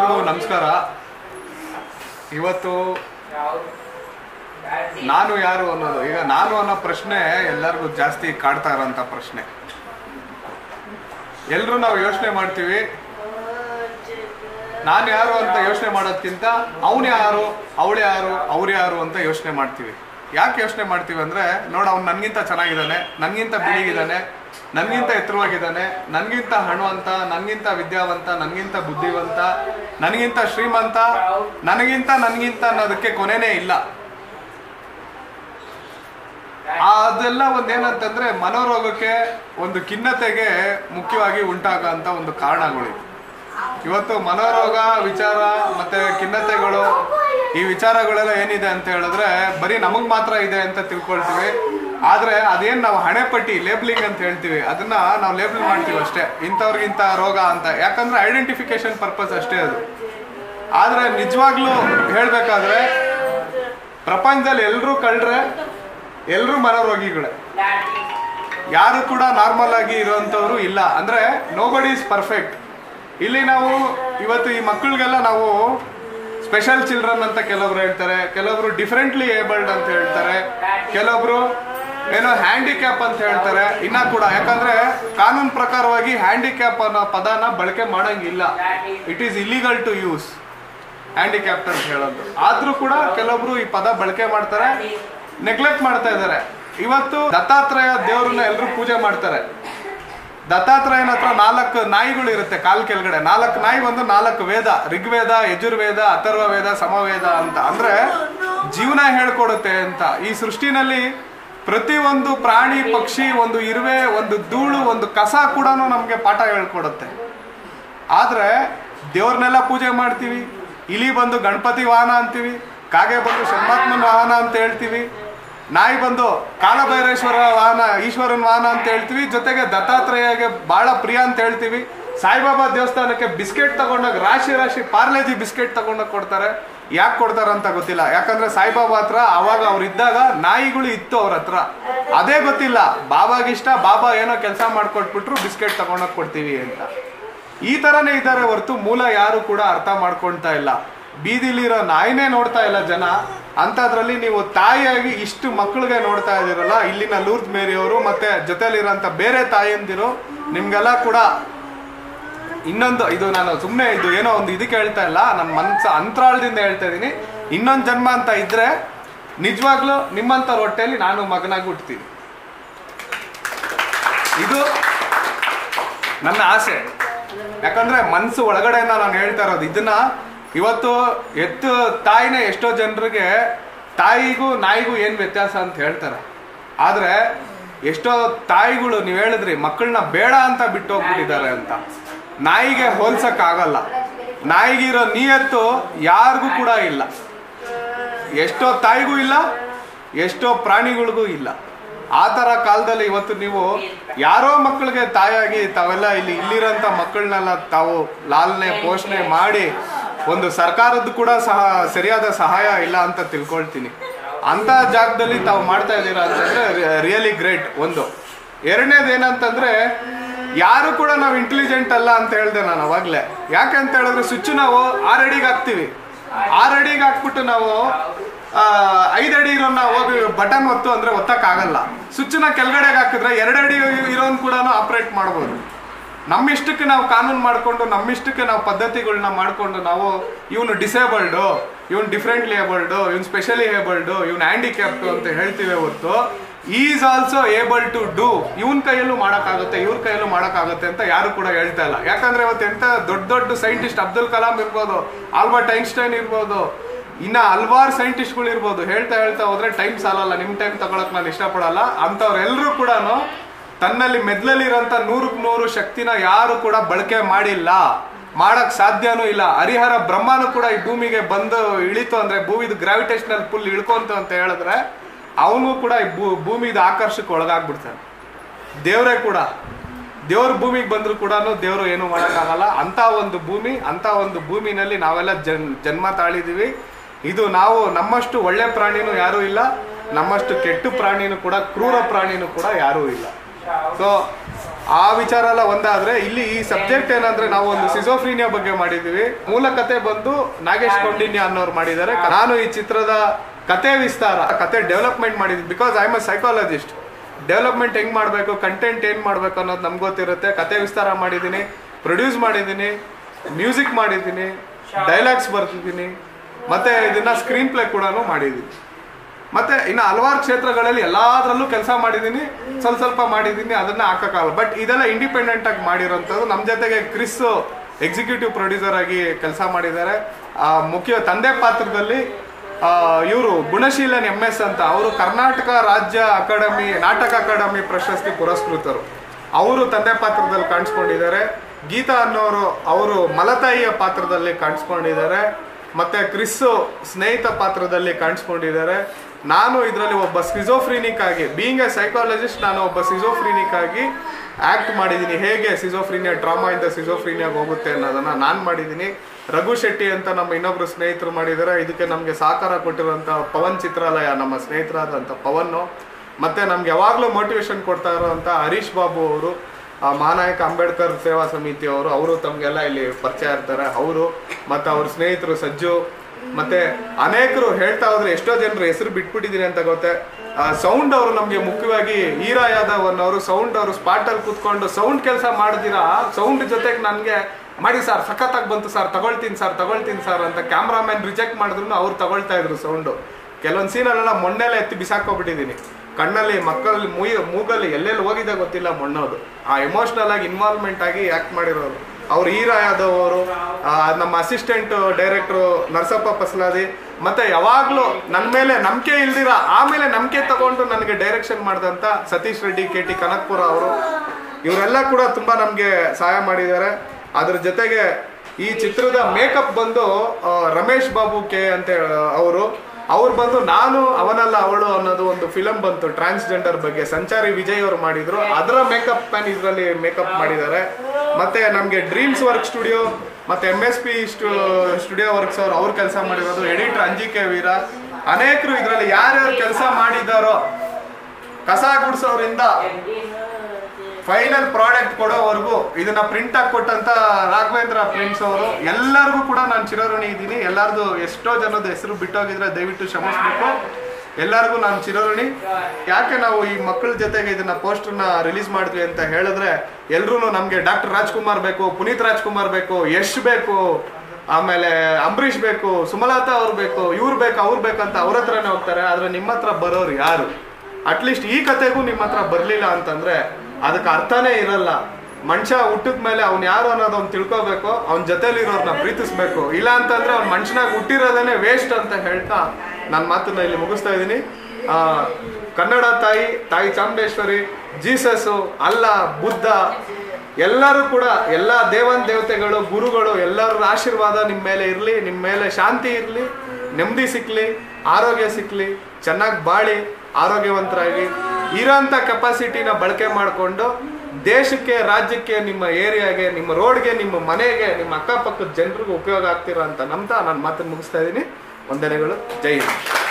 ಎಲ್ರಿಗೂ ನಮಸ್ಕಾರ ಇವತ್ತು ನಾನು ಯಾರು ಅನ್ನೋದು ಈಗ ನಾನು ಅನ್ನೋ ಪ್ರಶ್ನೆ ಎಲ್ಲರಿಗೂ ಜಾಸ್ತಿ ಕಾಡ್ತಾ ಇರೋಂಥ ಪ್ರಶ್ನೆ ಎಲ್ಲರೂ ನಾವು ಯೋಚನೆ ಮಾಡ್ತೀವಿ ನಾನು ಯಾರು ಅಂತ ಯೋಚನೆ ಮಾಡೋದ್ಕಿಂತ ಅವನು ಯಾರು ಅವಳು ಯಾರು ಅವ್ರು ಯಾರು ಅಂತ ಯೋಚನೆ ಮಾಡ್ತೀವಿ ಯಾಕೆ ಯೋಚನೆ ಮಾಡ್ತೀವಿ ಅಂದ್ರೆ ನೋಡ ಅವ್ನು ನನ್ಗಿಂತ ಚೆನ್ನಾಗಿದ್ದಾನೆ ನನ್ಗಿಂತ ಬಿಳಿಗಿದ್ದಾನೆ ನನ್ಗಿಂತ ಎತ್ತರವಾಗಿದ್ದಾನೆ ನನ್ಗಿಂತ ಹಣವಂತ ನನ್ಗಿಂತ ವಿದ್ಯಾವಂತ ನನ್ಗಿಂತ ಬುದ್ಧಿವಂತ ನನಗಿಂತ ಶ್ರೀಮಂತ ನನಗಿಂತ ನನ್ಗಿಂತ ಅನ್ನೋದಕ್ಕೆ ಕೊನೆನೇ ಇಲ್ಲ ಅದೆಲ್ಲ ಒಂದೇನಂತಂದ್ರೆ ಮನೋರೋಗಕ್ಕೆ ಒಂದು ಖಿನ್ನತೆಗೆ ಮುಖ್ಯವಾಗಿ ಉಂಟಾಗಂತ ಒಂದು ಕಾರಣಗಳಿವೆ ಇವತ್ತು ಮನೋರೋಗ ವಿಚಾರ ಮತ್ತೆ ಖಿನ್ನತೆಗಳು ಈ ವಿಚಾರಗಳೆಲ್ಲ ಏನಿದೆ ಅಂತ ಹೇಳಿದ್ರೆ ಬರೀ ನಮಗ್ ಮಾತ್ರ ಇದೆ ಅಂತ ತಿಳ್ಕೊಳ್ತೀವಿ ಆದ್ರೆ ಅದೇನ್ ನಾವು ಹಣೆ ಪಟ್ಟಿ ಲೇಬ್ಲಿಂಗ್ ಅಂತ ಹೇಳ್ತೀವಿ ಅದನ್ನ ನಾವು ಲೇಬಲ್ ಮಾಡ್ತೀವಿ ಅಷ್ಟೇ ಇಂಥವ್ರಿಗಿಂತ ರೋಗ ಅಂತ ಯಾಕಂದ್ರೆ ಐಡೆಂಟಿಫಿಕೇಶನ್ ಪರ್ಪಸ್ ಅಷ್ಟೇ ಅದು ಆದ್ರೆ ನಿಜವಾಗ್ಲೂ ಹೇಳ್ಬೇಕಾದ್ರೆ ಪ್ರಪಂಚದಲ್ಲಿ ಎಲ್ಲರೂ ಕಳ್ರೆ ಎಲ್ಲರೂ ಮನೋರೋಗಿಗಳೇ ಯಾರು ಕೂಡ ನಾರ್ಮಲ್ ಆಗಿ ಇರುವಂತವ್ರು ಇಲ್ಲ ಅಂದ್ರೆ ನೋಬಡಿ ಇಸ್ ಪರ್ಫೆಕ್ಟ್ ಇಲ್ಲಿ ನಾವು ಇವತ್ತು ಈ ಮಕ್ಕಳಿಗೆಲ್ಲ ನಾವು ಸ್ಪೆಷಲ್ ಚಿಲ್ಡ್ರನ್ ಅಂತ ಕೆಲವರು ಹೇಳ್ತಾರೆ ಕೆಲವರು ಡಿಫ್ರೆಂಟ್ಲಿ ಏಬಲ್ಡ್ ಅಂತ ಹೇಳ್ತಾರೆ ಕೆಲವೊಬ್ರು ಏನೋ ಹ್ಯಾಂಡಿಕ್ಯಾಪ್ ಅಂತ ಹೇಳ್ತಾರೆ ಇನ್ನ ಕೂಡ ಯಾಕಂದ್ರೆ ಕಾನೂನು ಪ್ರಕಾರವಾಗಿ ಹ್ಯಾಂಡಿಕ್ಯಾಪ್ ಅನ್ನೋ ಪದನ ಬಳಕೆ ಮಾಡಂಗಿಲ್ಲ it is illegal to use handicapped ಅಂತ ಹೇಳೋದು ಆದ್ರೂ ಕೂಡ ಕೆಲವೊಬ್ರು ಈ ಪದ ಬಳಕೆ ಮಾಡ್ತಾರೆ ನೆಗ್ಲೆಕ್ಟ್ ಮಾಡ್ತಾ ಇದ್ದಾರೆ ಇವತ್ತು ದತ್ತಾತ್ರೇಯ ದೇವರನ್ನ ಎಲ್ಲರೂ ಪೂಜೆ ಮಾಡ್ತಾರೆ ದತ್ತಾತ್ರೇಯನ ಹತ್ರ ನಾಲ್ಕು ನಾಯಿಗಳು ಇರುತ್ತೆ ಕಾಲ್ ಕೆಳಗಡೆ ನಾಲ್ಕು ನಾಯಿ ಒಂದು ನಾಲ್ಕು ವೇದ ಋಗ್ವೇದ ಯಜುರ್ವೇದ ಅಥರ್ವ ವೇದ ಸಮವೇದ ಅಂತ ಅಂದ್ರೆ ಜೀವನ ಹೇಳ್ಕೊಡುತ್ತೆ ಅಂತ ಈ ಸೃಷ್ಟಿನಲ್ಲಿ ಪ್ರತಿ ಒಂದು ಪ್ರಾಣಿ ಪಕ್ಷಿ ಒಂದು ಇರುವೆ ಒಂದು ಧೂಳು ಒಂದು ಕಸ ಕೂಡ ನಮಗೆ ಪಾಠ ಹೇಳ್ಕೊಡುತ್ತೆ ಆದ್ರೆ ದೇವ್ರನ್ನೆಲ್ಲ ಪೂಜೆ ಮಾಡ್ತೀವಿ ಇಲಿ ಬಂದು ಗಣಪತಿ ವಾಹನ ಅಂತೀವಿ ಕಾಗೆ ಬಂದು ಶರ್ಮಾತ್ಮನ ವಾಹನ ಅಂತ ಹೇಳ್ತೀವಿ ನಾಯಿ ಬಂದು ಕಾಲಭೈರೇಶ್ವರ ವಾಹನ ಈಶ್ವರನ ವಾಹನ ಅಂತ ಹೇಳ್ತೀವಿ ಜೊತೆಗೆ ದತ್ತಾತ್ರೇಯಗೆ ಬಹಳ ಪ್ರಿಯ ಅಂತ ಹೇಳ್ತೀವಿ ಸಾಯಿಬಾಬಾ ದೇವಸ್ಥಾನಕ್ಕೆ ಬಿಸ್ಕೆಟ್ ತಗೊಂಡಾಗ ರಾಶಿ ರಾಶಿ ಪಾರ್ಲೇಜಿ ಬಿಸ್ಕೆಟ್ ತಗೊಂಡೋಗಿ ಕೊಡ್ತಾರೆ ಯಾಕೆ ಕೊಡ್ತಾರೆ ಅಂತ ಗೊತ್ತಿಲ್ಲ ಯಾಕಂದ್ರೆ ಸಾಯಿಬಾಬಾ ಹತ್ರ ಅವಾಗ ಅವ್ರು ಇದ್ದಾಗ ನಾಯಿಗಳು ಇತ್ತು ಅವ್ರ ಹತ್ರ ಅದೇ ಗೊತ್ತಿಲ್ಲ ಬಾಬಾಗಿಷ್ಟ ಬಾಬಾ ಏನೋ ಕೆಲಸ ಮಾಡ್ಕೊಟ್ಬಿಟ್ರು ಬಿಸ್ಕೆಟ್ ತಗೊಂಡೋಗಿ ಕೊಡ್ತೀವಿ ಅಂತ ಈ ತರನೇ ಇದ್ದಾರೆ ಹೊರತು ಮೂಲ ಯಾರು ಕೂಡ ಅರ್ಥ ಮಾಡ್ಕೊಳ್ತಾ ಇಲ್ಲ ಬೀದಿಲಿರೋ ನಾಯಿನೇ ನೋಡ್ತಾ ಇಲ್ಲ ಜನ ಅಂಥದ್ರಲ್ಲಿ ನೀವು ತಾಯಿಯಾಗಿ ಇಷ್ಟು ಮಕ್ಕಳಿಗೆ ನೋಡ್ತಾ ಇದ್ದೀರಲ್ಲ ಇಲ್ಲಿನ ಲೂರ್ದ್ ಮೇರಿಯವರು ಮತ್ತೆ ಜೊತೆಲಿರೋಂಥ ಬೇರೆ ತಾಯಿಯಂದಿರು ನಿಮ್ಗೆಲ್ಲ ಕೂಡ ಇನ್ನೊಂದು ಇದು ನಾನು ಸುಮ್ಮನೆ ಇದು ಏನೋ ಒಂದು ಇದಕ್ಕೆ ಹೇಳ್ತಾ ಇಲ್ಲ ನನ್ನ ಮನ್ಸ ಅಂತರಾಳದಿಂದ ಹೇಳ್ತಾ ಇದ್ದೀನಿ ಇನ್ನೊಂದು ಜನ್ಮ ಅಂತ ಇದ್ರೆ ನಿಜವಾಗ್ಲೂ ನಿಮ್ಮಂಥ ಹೊಟ್ಟೆಯಲ್ಲಿ ನಾನು ಮಗನಾಗಿ ಹುಟ್ತೀನಿ ಇದು ನನ್ನ ಆಸೆ ಯಾಕಂದ್ರೆ ಮನ್ಸು ಒಳಗಡೆಯಿಂದ ನಾನು ಹೇಳ್ತಾ ಇರೋದು ಇದನ್ನ ಇವತ್ತು ಎತ್ತು ತಾಯಿನೇ ಎಷ್ಟೋ ಜನರಿಗೆ ತಾಯಿಗೂ ನಾಯಿಗೂ ಏನು ವ್ಯತ್ಯಾಸ ಅಂತ ಹೇಳ್ತಾರೆ ಆದ್ರೆ ಎಷ್ಟೋ ತಾಯಿಗಳು ನೀವು ಹೇಳಿದ್ರಿ ಮಕ್ಕಳನ್ನ ಬೇಡ ಅಂತ ಬಿಟ್ಟು ಹೋಗ್ಬಿಟ್ಟಿದ್ದಾರೆ ಅಂತ ನಾಯಿಗೆ ಹೋಲ್ಸಕ್ ಆಗಲ್ಲ ನಾಯಿಗಿರೋ ನಿಯತ್ತು ಯಾರಿಗೂ ಕೂಡ ಇಲ್ಲ ಎಷ್ಟೋ ತಾಯಿಗೂ ಇಲ್ಲ ಎಷ್ಟೋ ಪ್ರಾಣಿಗಳಿಗೂ ಇಲ್ಲ ಆ ಥರ ಕಾಲದಲ್ಲಿ ಇವತ್ತು ನೀವು ಯಾರೋ ಮಕ್ಕಳಿಗೆ ತಾಯಾಗಿ ತಾವೆಲ್ಲ ಇಲ್ಲಿ ಇಲ್ಲಿರೋಂಥ ಮಕ್ಕಳನ್ನೆಲ್ಲ ತಾವು ಲಾಲನೆ ಪೋಷಣೆ ಮಾಡಿ ಒಂದು ಸರ್ಕಾರದ್ದು ಕೂಡ ಸಹ ಸರಿಯಾದ ಸಹಾಯ ಇಲ್ಲ ಅಂತ ತಿಳ್ಕೊಳ್ತೀನಿ ಅಂತ ಜಾಗದಲ್ಲಿ ತಾವು ಮಾಡ್ತಾ ಇದ್ದೀರಾ ಅಂತಂದ್ರೆ ರಿಯಲಿ ಗ್ರೇಟ್ ಒಂದು ಎರಡನೇದು ಏನಂತಂದ್ರೆ ಯಾರು ಕೂಡ ನಾವು ಇಂಟೆಲಿಜೆಂಟ್ ಅಲ್ಲ ಅಂತ ಹೇಳ್ದೆ ನಾನು ಅವಾಗ್ಲೇ ಯಾಕೆ ಅಂತ ಹೇಳಿದ್ರೆ ಸ್ವಿಚ್ ನಾವು ಆರ್ ಅಡಿಗೆ ಹಾಕ್ತಿವಿ ಆರ್ ಅಡಿಗೆ ಹಾಕ್ಬಿಟ್ಟು ನಾವು ಐದು ಅಡಿ ಇರೋನ್ನ ಹೋಗಿ ಬಟನ್ ಒತ್ತು ಅಂದ್ರೆ ಒತ್ತಕ್ ಆಗಲ್ಲ ಸ್ವಿಚ್ನ ಕೆಳಗಡೆಗೆ ಹಾಕಿದ್ರೆ ಎರಡು ಅಡಿ ಇರೋನ್ ಕೂಡ ಆಪರೇಟ್ ಮಾಡ್ಬೋದು ನಮ್ಮಿಷ್ಟಕ್ಕೆ ನಾವು ಕಾನೂನು ಮಾಡಿಕೊಂಡು ನಮ್ಮಿಷ್ಟಕ್ಕೆ ನಾವು ಪದ್ಧತಿಗಳನ್ನ ಮಾಡಿಕೊಂಡು ನಾವು ಇವನು ಡಿಸೇಬಲ್ಡು ಇವನು ಡಿಫ್ರೆಂಟ್ಲಿ ಏಬಲ್ಡು ಇವನು ಸ್ಪೆಷಲಿ ಏಬಲ್ಡು ಇವನು ಹ್ಯಾಂಡಿಕ್ಯಾಪ್ಟು ಅಂತ ಹೇಳ್ತೀವಿ ಹೊರತು is also able to do ಇವನ್ ಕೈಯಲ್ಲೂ ಮಾಡೋಕ್ಕಾಗುತ್ತೆ ಇವ್ರ ಕೈಯಲ್ಲೂ ಮಾಡೋಕ್ಕಾಗುತ್ತೆ ಅಂತ ಯಾರು ಕೂಡ ಹೇಳ್ತಾ ಇಲ್ಲ ಯಾಕಂದ್ರೆ ಇವತ್ತು ಎಂತ ದೊಡ್ಡ ದೊಡ್ಡ ಸೈಂಟಿಸ್ಟ್ ಅಬ್ದುಲ್ ಕಲಾಂ ಇರ್ಬೋದು ಆಲ್ಬರ್ಟ್ ಐನ್ಸ್ಟೈನ್ ಇರ್ಬೋದು ಇನ್ನ ಹಲ್ವಾರು ಸೈಂಟಿಸ್ಟ್ಗಳು ಇರ್ಬೋದು ಹೇಳ್ತಾ ಹೇಳ್ತಾ ಹೋದ್ರೆ ಟೈಮ್ ಸಾಲಲ್ಲ ನಿಮ್ ಟೈಮ್ ತಗೊಳಕ್ ನಾನು ಇಷ್ಟಪಡಲ್ಲ ಅಂಥವ್ರೆಲ್ಲರೂ ಕೂಡ ತನ್ನಲ್ಲಿ ಮೆದ್ಲಲ್ಲಿರೋಂಥ ನೂರಕ್ಕೆ ನೂರು ಶಕ್ತಿನ ಯಾರು ಕೂಡ ಬಳಕೆ ಮಾಡಿಲ್ಲ ಮಾಡಕ್ ಸಾಧ್ಯನೂ ಇಲ್ಲ ಹರಿಹರ ಬ್ರಹ್ಮನು ಕೂಡ ಈ ಭೂಮಿಗೆ ಬಂದು ಇಳಿತು ಅಂದ್ರೆ ಭೂಮಿದು ಗ್ರಾವಿಟೇಷನಲ್ ಪುಲ್ ಇಳ್ಕೊಂತು ಅಂತ ಹೇಳಿದ್ರೆ ಅವನು ಕೂಡ ಈ ಭೂ ಭೂಮಿದು ಆಕರ್ಷಕ್ಕೆ ಒಳಗಾಗ್ಬಿಡ್ತಾನೆ ದೇವರೇ ಕೂಡ ದೇವ್ರ ಭೂಮಿಗೆ ಬಂದ್ರು ಕೂಡ ದೇವರು ಏನು ಮಾಡೋಕ್ಕಾಗಲ್ಲ ಅಂತ ಒಂದು ಭೂಮಿ ಅಂತ ಒಂದು ಭೂಮಿನಲ್ಲಿ ನಾವೆಲ್ಲ ಜನ್ ಜನ್ಮ ತಾಳಿದೀವಿ ಇದು ನಾವು ನಮ್ಮಷ್ಟು ಒಳ್ಳೆ ಪ್ರಾಣಿನೂ ಯಾರೂ ಇಲ್ಲ ನಮ್ಮಷ್ಟು ಕೆಟ್ಟು ಪ್ರಾಣಿನೂ ಕೂಡ ಕ್ರೂರ ಪ್ರಾಣಿನೂ ಕೂಡ ಯಾರೂ ಇಲ್ಲ ಸೊ ಆ ವಿಚಾರ ಎಲ್ಲ ಒಂದಾದ್ರೆ ಇಲ್ಲಿ ಈ ಸಬ್ಜೆಕ್ಟ್ ಏನಂದ್ರೆ ನಾವು ಒಂದು ಸಿಸೋಫ್ರೀನಿಯಾ ಬಗ್ಗೆ ಮಾಡಿದೀವಿ ಮೂಲ ಕತೆ ಬಂದು ನಾಗೇಶ್ ಕೌಂಡಿನ್ಯ ಅನ್ನೋರು ಮಾಡಿದ್ದಾರೆ ನಾನು ಈ ಚಿತ್ರದ ಕತೆ ವಿಸ್ತಾರ ಕತೆ ಡೆವಲಪ್ಮೆಂಟ್ ಮಾಡಿದ್ವಿ because I am a psychologist development ಹೆಂಗ್ ಮಾಡಬೇಕು ಕಂಟೆಂಟ್ ಏನ್ ಮಾಡಬೇಕು ಅನ್ನೋದು ನಮ್ಗೆ ಗೊತ್ತಿರುತ್ತೆ ಕತೆ ವಿಸ್ತಾರ ಮಾಡಿದ್ದೀನಿ ಪ್ರೊಡ್ಯೂಸ್ ಮಾಡಿದ್ದೀನಿ ಮ್ಯೂಸಿಕ್ ಮಾಡಿದ್ದೀನಿ ಡೈಲಾಗ್ಸ್ ಬರ್ತಿದ್ದೀನಿ ಮತ್ತೆ ಇದನ್ನ ಸ್ಕ್ರೀನ್ ಪ್ಲೇ ಕೂಡ ಮಾಡಿದ್ದೀನಿ ಮತ್ತೆ ಇನ್ನು ಹಲವಾರು ಕ್ಷೇತ್ರಗಳಲ್ಲಿ ಎಲ್ಲಾದ್ರಲ್ಲೂ ಕೆಲಸ ಮಾಡಿದ್ದೀನಿ ಸ್ವಲ್ಪ ಸ್ವಲ್ಪ ಮಾಡಿದ್ದೀನಿ ಅದನ್ನ ಹಾಕಕ್ಕಾಗಲ್ಲ ಬಟ್ ಇದೆಲ್ಲ ಇಂಡಿಪೆಂಡೆಂಟ್ ಆಗಿ ಮಾಡಿರೋಂಥದ್ದು ನಮ್ಮ ಜೊತೆಗೆ ಕ್ರಿಸ್ ಎಕ್ಸಿಕ್ಯೂಟಿವ್ ಪ್ರೊಡ್ಯೂಸರ್ ಆಗಿ ಕೆಲಸ ಮಾಡಿದ್ದಾರೆ ಆ, ಮುಖ್ಯ ತಂದೆ ಪಾತ್ರದಲ್ಲಿ ಇವರು ಗುಣಶೀಲನ್ ಎಂ ಎಸ್ ಅಂತ ಅವರು ಕರ್ನಾಟಕ ರಾಜ್ಯ ಅಕಾಡೆಮಿ ನಾಟಕ ಅಕಾಡೆಮಿ ಪ್ರಶಸ್ತಿ ಪುರಸ್ಕೃತರು ಅವರು ತಂದೆ ಪಾತ್ರದಲ್ಲಿ ಕಾಣಿಸ್ಕೊಂಡಿದ್ದಾರೆ ಗೀತಾ ಅನ್ನೋರು ಅವರು ಮಲತಾಯಿಯ ಪಾತ್ರದಲ್ಲಿ ಕಾಣಿಸ್ಕೊಂಡಿದ್ದಾರೆ ಮತ್ತೆ ಕ್ರಿಸ್ಸು ಸ್ನೇಹಿತ ಪಾತ್ರದಲ್ಲಿ ಕಾಣಿಸ್ಕೊಂಡಿದ್ದಾರೆ ನಾನು ಇದರಲ್ಲಿ ಒಬ್ಬ ಸಿಜೋಫ್ರಿನಿಕ್ ಆಗಿ ಬೀಯಿಂಗ್ ಎ ಸೈಕಾಲಜಿಸ್ಟ್ ನಾನು ಒಬ್ಬ ಸಿಜೋಫ್ರಿನಿಕ್ ಆಗಿ ಆಕ್ಟ್ ಮಾಡಿದ್ದೀನಿ ಹೇಗೆ ಸಿಜೋಫ್ರೀನಿಯಾ ಡ್ರಾಮಾ ಇಂದ ಸಿಜೋಫ್ರೀನಿಯಾಗಿ ಹೋಗುತ್ತೆ ಅನ್ನೋದನ್ನ ನಾನು ಮಾಡಿದ್ದೀನಿ ರಘು ಶೆಟ್ಟಿ ಅಂತ ನಮ್ಮ ಇನ್ನೊಬ್ರು ಸ್ನೇಹಿತರು ಮಾಡಿದ್ದಾರೆ ಇದಕ್ಕೆ ನಮಗೆ ಸಹಕಾರ ಕೊಟ್ಟಿರುವಂತ ಪವನ್ ಚಿತ್ರಾಲಯ ನಮ್ಮ ಸ್ನೇಹಿತರಾದಂಥ ಪವನ್ ಮತ್ತೆ ನಮ್ಗೆ ಯಾವಾಗಲೂ ಮೋಟಿವೇಶನ್ ಕೊಡ್ತಾ ಇರುವಂತ ಹರೀಶ್ ಬಾಬು ಅವರು ಆ ಮಹಾನಾಯಕ ಅಂಬೇಡ್ಕರ್ ಸೇವಾ ಸಮಿತಿ ಅವರು ಅವರು ತಮಗೆಲ್ಲ ಇಲ್ಲಿ ಪರಿಚಯ ಇರ್ತಾರೆ ಅವರು ಮತ್ತೆ ಅವ್ರ ಸ್ನೇಹಿತರು ಸಜ್ಜು ಮತ್ತೆ ಅನೇಕರು ಹೇಳ್ತಾ ಹೋದ್ರೆ ಎಷ್ಟೋ ಜನರು ಹೆಸರು ಬಿಟ್ಬಿಟ್ಟಿದ್ದೀನಿ ಅಂತ ಗೊತ್ತೆ ಸೌಂಡ್ ಅವರು ನಮಗೆ ಮುಖ್ಯವಾಗಿ ಈರಾ ಯಾದವ್ ಅನ್ನೋರು ಸೌಂಡ್ ಅವರು ಸ್ಪಾಟ್ ಅಲ್ಲಿ ಕೂತ್ಕೊಂಡು ಸೌಂಡ್ ಕೆಲಸ ಮಾಡಿದಿರಾ ಸೌಂಡ್ ಜೊತೆಗೆ ನನಗೆ ಮಾಡಿ ಸರ್ ಸಖತ್ತಾಗಿ ಬಂತು ಸರ್ ತಗೊಳ್ತೀನಿ ಸರ್ ತಗೊಳ್ತೀನಿ ಸರ್ ಅಂತ ಕ್ಯಾಮ್ರಾಮನ್ ರಿಜೆಕ್ಟ್ ಮಾಡಿದ್ರು ಅವ್ರು ತಗೊಳ್ತಾ ಇದ್ರು ಸೌಂಡು ಕೆಲವೊಂದು ಸೀನಲ್ಲೆಲ್ಲ ಮೊನ್ನೆಲ್ಲ ಎತ್ತಿ ಬಿಸಾಕೋಬಿಟ್ಟಿದ್ದೀನಿ ಕಣ್ಣಲ್ಲಿ ಮಕ್ಕಳಲ್ಲಿ ಮೂಯ್ ಮೂಗಲ್ಲಿ ಎಲ್ಲೆಲ್ಲಿ ಹೋಗಿದೆ ಗೊತ್ತಿಲ್ಲ ಮೊಣ್ಣೋದು ಆ ಎಮೋಷ್ನಲ್ ಆಗಿ ಇನ್ವಾಲ್ವ್ಮೆಂಟ್ ಆಗಿ ಆಕ್ಟ್ ಮಾಡಿರೋರು ಅವ್ರು ಈರಾ ಯಾದವ್ ಅವರು ಆ, ನಮ್ಮ ಅಸಿಸ್ಟೆಂಟ್ ಡೈರೆಕ್ಟ್ರು ನರಸಪ್ಪ ಪಸ್ಲಾದಿ ಮತ್ತೆ ಯಾವಾಗ್ಲೂ ನನ್ನ ಮೇಲೆ ನಂಬಿಕೆ ಇಲ್ದಿರ ಆಮೇಲೆ ನಂಬಿಕೆ ತಗೊಂಡು ನನಗೆ ಡೈರೆಕ್ಷನ್ ಮಾಡಿದಂತ ಸತೀಶ್ ರೆಡ್ಡಿ ಕೆ ಟಿ ಕನಕ್ಪುರ ಅವರು ಇವರೆಲ್ಲ ಕೂಡ ತುಂಬಾ ನಮಗೆ ಸಹಾಯ ಮಾಡಿದ್ದಾರೆ ಅದ್ರ ಜೊತೆಗೆ ಈ ಚಿತ್ರದ ಮೇಕಪ್ ಬಂದು ಆ, ರಮೇಶ್ ಬಾಬು ಕೆ ಅಂತ ಅವರು ಅವ್ರು ಬಂದು ನಾನು ಅವನಲ್ಲ ಅವಳು ಅನ್ನೋದು ಒಂದು ಫಿಲಂ ಬಂತು ಟ್ರಾನ್ಸ್ಜೆಂಡರ್ ಬಗ್ಗೆ ಸಂಚಾರಿ ವಿಜಯ್ ಅವರು ಮಾಡಿದ್ರು ಅದರ ಮೇಕಪ್ ಮ್ಯಾನ್ ಇದರಲ್ಲಿ ಮೇಕಪ್ ಮಾಡಿದ್ದಾರೆ ಮತ್ತೆ ನಮಗೆ ಡ್ರೀಮ್ಸ್ ವರ್ಕ್ ಸ್ಟುಡಿಯೋ ಮತ್ತೆ M S P studio works ಅವ್ರು ಅವ್ರು ಕೆಲಸ ಮಾಡಿರೋದು ಎಡಿಟರ್ ಅಂಜಿಕೆ ವೀರ ಅನೇಕರು ಇದರಲ್ಲಿ ಯಾರ್ಯಾರು ಕೆಲಸ ಮಾಡಿದಾರೋ ಕಸ ಗುಡ್ಸೋರಿಂದ ಫೈನಲ್ ಪ್ರಾಡಕ್ಟ್ ಕೊಡೋವರೆಗೂ ಇದನ್ನ ಪ್ರಿಂಟ್ ಆಗಿ ಕೊಟ್ಟಂತ ರಾಘವೇಂದ್ರ ಪ್ರಿಂಟ್ಸ್ ಅವರು ಎಲ್ಲರಿಗೂ ಕೂಡ ನಾನು ಚಿರಋಣಿ ಇದ್ದೀನಿ ಎಲ್ಲರದು ಎಷ್ಟೋ ಜನದ ಹೆಸರು ಬಿಟ್ಟೋಗಿದ್ರೆ ದಯವಿಟ್ಟು ಕ್ಷಮಿಸ್ಬೇಕು ಎಲ್ಲರಿಗೂ ನಾನು ಚಿರಋಣಿ ಯಾಕೆ ನಾವು ಈ ಮಕ್ಕಳ ಜೊತೆಗೆ ಇದನ್ನ ಪೋಸ್ಟರ್ನ ರಿಲೀಸ್ ಮಾಡಿದ್ವಿ ಅಂತ ಹೇಳಿದ್ರೆ ಎಲ್ರು ನಮಗೆ ಡಾಕ್ಟರ್ ರಾಜ್ಕುಮಾರ್ ಬೇಕು ಪುನೀತ್ ರಾಜ್ಕುಮಾರ್ ಬೇಕು ಯಶ್ ಬೇಕು ಆಮೇಲೆ ಅಂಬರೀಷ್ ಬೇಕು ಸುಮಲತಾ ಅವ್ರು ಬೇಕು ಇವ್ರು ಬೇಕು ಅವ್ರು ಬೇಕಂತ ಅವ್ರ ಹತ್ರನೇ ಹೋಗ್ತಾರೆ ಆದ್ರೆ ನಿಮ್ಮ ಹತ್ರ ಬರೋರು ಯಾರು ಅಟ್ಲೀಸ್ಟ್ ಈ ಕತೆಗೂ ನಿಮ್ಮ ಹತ್ರ ಬರ್ಲಿಲ್ಲ ಅಂತಂದ್ರೆ ಅದಕ್ಕೆ ಅರ್ಥನೇ ಇರಲ್ಲ ಮನುಷ್ಯ ಹುಟ್ಟಿದ ಮೇಲೆ ಅವ್ನು ಯಾರು ಅನ್ನೋದು ಅವ್ನು ತಿಳ್ಕೊಬೇಕು ಅವ್ನ ಜೊತೆಲಿ ಇರೋರ್ನ ಪ್ರೀತಿಸ್ಬೇಕು ಇಲ್ಲ ಅಂತಂದ್ರೆ ಅವ್ನ ಮನುಷ್ಯನಾಗ ಹುಟ್ಟಿರೋದೇನೆ ವೇಸ್ಟ್ ಅಂತ ಹೇಳ್ತಾ ನನ್ನ ಮಾತನ್ನ ಇಲ್ಲಿ ಮುಗಿಸ್ತಾ ಇದ್ದೀನಿ ಆ, ಕನ್ನಡ ತಾಯಿ ತಾಯಿ ಚಾಮುಂಡೇಶ್ವರಿ ಜೀಸಸ್ಸು ಅಲ್ಲ ಬುದ್ಧ ಎಲ್ಲರೂ ಕೂಡ ಎಲ್ಲ ದೇವನ್ ದೇವತೆಗಳು ಗುರುಗಳು ಎಲ್ಲರ ಆಶೀರ್ವಾದ ನಿಮ್ಮ ಮೇಲೆ ಇರಲಿ ನಿಮ್ಮ ಮೇಲೆ ಶಾಂತಿ ಇರಲಿ ನೆಮ್ಮದಿ ಸಿಕ್ಲಿ ಆರೋಗ್ಯ ಸಿಕ್ಲಿ ಚೆನ್ನಾಗಿ ಬಾಳಿ ಆರೋಗ್ಯವಂತರಾಗಿ ಇರೋಂಥ ಕೆಪಾಸಿಟಿನ ಬಳಕೆ ಮಾಡಿಕೊಂಡು ದೇಶಕ್ಕೆ ರಾಜ್ಯಕ್ಕೆ ನಿಮ್ಮ ಏರಿಯಾಗೆ ನಿಮ್ಮ ರೋಡ್ಗೆ ನಿಮ್ಮ ಮನೆಗೆ ನಿಮ್ಮ ಅಕ್ಕಪಕ್ಕದ ಜನರಿಗೂ ಉಪಯೋಗ ಆಗ್ತಿರೋ ಅಂತ ನಂಬ್ತಾ ನಾನು ಮಾತನ್ನು ಮುಗಿಸ್ತಾ ಇದ್ದೀನಿ ವಂದನೆಗಳು ಜೈ ಹಿಂದ್